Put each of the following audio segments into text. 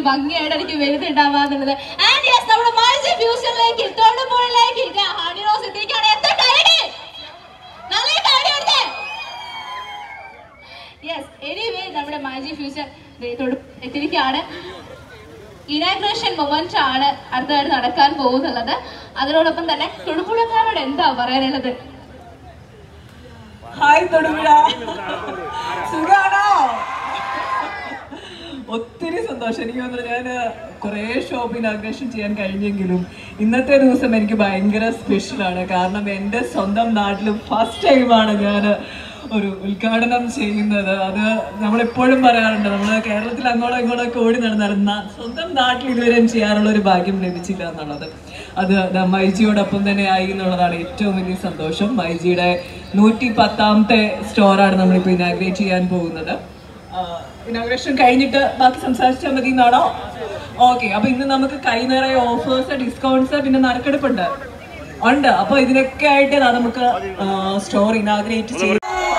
ഭംഗിയായിട്ട് എനിക്ക് വരുന്നുണ്ടാവാന്നുള്ളത് and yes നമ്മുടെ മൈജി ഫ്യൂഷനിലേക്ക് തൊടുപുഴയിലേക്ക് ഹണി റോസ് എത്തിയിരിക്കുകയാണ് എത്ര കൈയടി നല്ല കൈയടി കൊടുത്തേ യെസ് എനിവേ നമ്മുടെ മാജി ഫ്യൂച്ചർ എത്തിയിരിക്കുകയാണ് ഇനാഗ്രേഷൻ മൊമെന്റ് ആണ് അടുത്തതായിട്ട് നടക്കാൻ പോകുന്നുള്ളത് അതിനോടൊപ്പം തന്നെ തൊടുപുഴക്കാരോട് എന്താ പറയാനുള്ളത് ഹായ് തൊടുപുഴ സുഖാണോ ഒത്തിരി സന്തോഷം എനിക്ക് തോന്നുന്നു ഞാൻ കുറേ ഷോപ്പ് ഇനാഗ്രേഷൻ ചെയ്യാൻ കഴിഞ്ഞെങ്കിലും ഇന്നത്തെ ദിവസം എനിക്ക് ഭയങ്കര സ്പെഷ്യലാണ് കാരണം എൻ്റെ സ്വന്തം നാട്ടിൽ ഫസ്റ്റ് ടൈമാണ് ഞാൻ ഒരു ഉദ്ഘാടനം ചെയ്യുന്നത് അത് നമ്മളെപ്പോഴും പറയാറുണ്ട് നമ്മൾ കേരളത്തിൽ അങ്ങോട്ടോ ഇങ്ങോട്ടോ ഒക്കെ ഓടി നടന്നാലും നാ- സ്വന്തം നാട്ടിൽ ഇതുവരെ ചെയ്യാനുള്ള ഒരു ഭാഗ്യം ലഭിച്ചില്ല എന്നുള്ളത് അത് ദാ മൈജിയോടൊപ്പം തന്നെ ആയി എന്നുള്ളതാണ് ഏറ്റവും വലിയ സന്തോഷം മൈജിയുടെ നൂറ്റി പത്താമത്തെ സ്റ്റോറാണ് നമ്മളിപ്പോൾ ഇനാഗ്രേറ്റ് ചെയ്യാൻ പോകുന്നത് ഇനാഗ്രേഷൻ കഴിഞ്ഞിട്ട് ബാക്കി സംസാരിച്ചാൽ മതി എന്നാണോ ഓക്കെ അപ്പൊ ഇന്ന് നമുക്ക് കൈ നിറയെ ഓഫേഴ്സ് ഡിസ്കൗണ്ട്സ് പിന്നെ നറുക്കെടുപ്പുണ്ട് ഉണ്ട് അപ്പൊ ഇതിനൊക്കെ ആയിട്ട് ദാ നമുക്ക് സ്റ്റോർ ഇനാഗ്രേറ്റ് ചെയ്ത്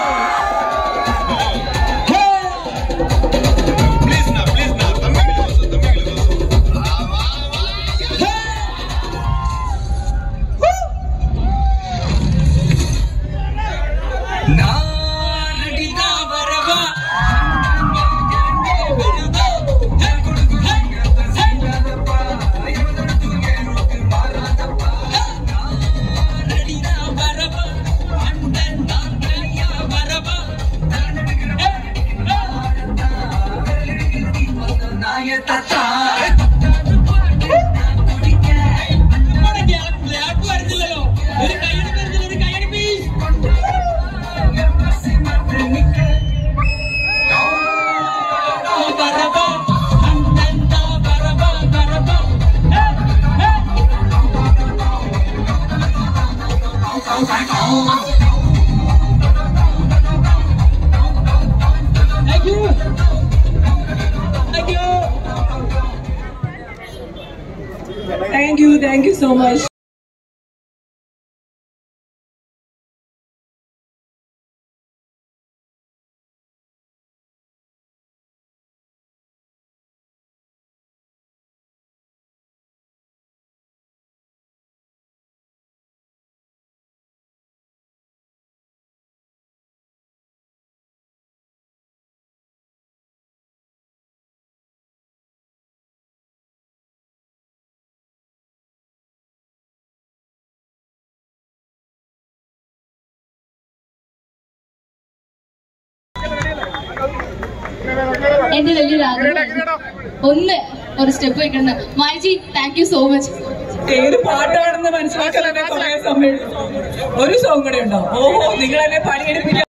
thank you thank you so much എന്റെ വലിയൊരു ആഗ്രഹം ഒന്ന് ഒരു സ്റ്റെപ്പ് വെക്കണം myG thank you so much ഏത് പാട്ടാണെന്ന് മനസ്സിലാക്കാൻ തന്നെ കുറെ സമയം എടുത്തു. ഒരു സോങ് കൂടെ ഉണ്ടോ ഓഹോ നിങ്ങൾ എന്നെ പണിയെടുപ്പിക്കാൻ